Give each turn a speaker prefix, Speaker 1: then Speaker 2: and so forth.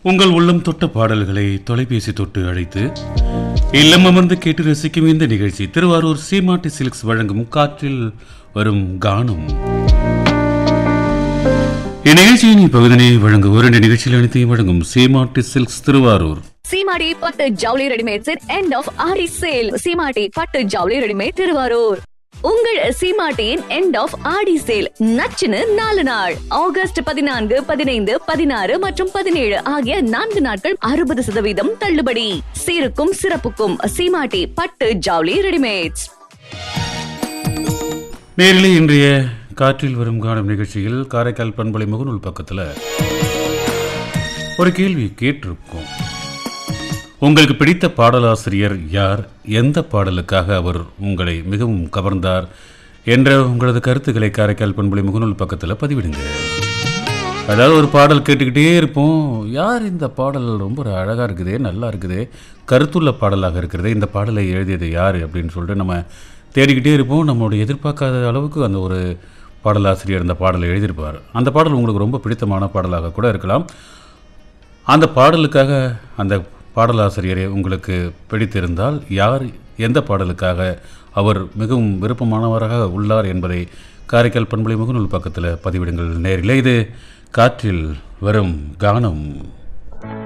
Speaker 1: உங்கள் உள்ளம் தொட்ட பாடல்களை தொலைபேசி தொட்டு அழைத்து இல்லம் அமர்ந்து கேட்டு ரசிக்கும் இந்த நிகழ்ச்சி திருவாரூர் சீமாட்டி சில்க்ஸ் வழங்கும் காற்றில் வரும் கானம் இந்நிகழ்ச்சியின் இப்பகுதினை வழங்கும் இரண்டு நிகழ்ச்சியில் அனைத்தையும் வழங்கும் சீமாட்டி சில்க்ஸ் திருவாரூர்
Speaker 2: சீமாடி பட்டு ஜவுளி ரெடிமேட் செட் எண்ட் ஆஃப் ஆரி சேல் சீமாட்டி பட்டு ஜவுளி ரெடிமேட் திருவாரூர் உங்கள் சீமாட்டியின் எண்ட் ஆஃப் ஆடி சேல் நச்சுன்னு நாலு நாள் ஆகஸ்ட் பதினான்கு பதினைந்து பதினாறு மற்றும் பதினேழு ஆகிய நான்கு நாட்கள் அறுபது சதவீதம் தள்ளுபடி சீருக்கும் சிறப்புக்கும் சீமாட்டி பட்டு ஜவுளி ரெடிமேட்ஸ்
Speaker 1: நேரிலே இன்றைய காற்றில் வரும் காணும் நிகழ்ச்சியில் காரைக்கால் பண்பலை முகநூல் பக்கத்தில் ஒரு கேள்வி கேட்டிருக்கோம் உங்களுக்கு பிடித்த பாடலாசிரியர் யார் எந்த பாடலுக்காக அவர் உங்களை மிகவும் கவர்ந்தார் என்ற உங்களது கருத்துக்களை காரைக்கால் பண்பலை முகநூல் பக்கத்தில் பதிவிடுங்க அதாவது ஒரு பாடல் கேட்டுக்கிட்டே இருப்போம் யார் இந்த பாடல் ரொம்ப அழகாக இருக்குதே நல்லா இருக்குதே கருத்துள்ள பாடலாக இருக்கிறதே இந்த பாடலை எழுதியது யார் அப்படின்னு சொல்லிட்டு நம்ம தேடிக்கிட்டே இருப்போம் நம்மளுடைய எதிர்பார்க்காத அளவுக்கு அந்த ஒரு பாடலாசிரியர் அந்த பாடலை எழுதியிருப்பார் அந்த பாடல் உங்களுக்கு ரொம்ப பிடித்தமான பாடலாக கூட இருக்கலாம் அந்த பாடலுக்காக அந்த பாடலாசிரியரை உங்களுக்கு பிடித்திருந்தால் யார் எந்த பாடலுக்காக அவர் மிகவும் விருப்பமானவராக உள்ளார் என்பதை காரைக்கால் பண்பலை முகநூல் பக்கத்தில் பதிவிடுங்கள் நேரில் இது காற்றில் வரும் கானம்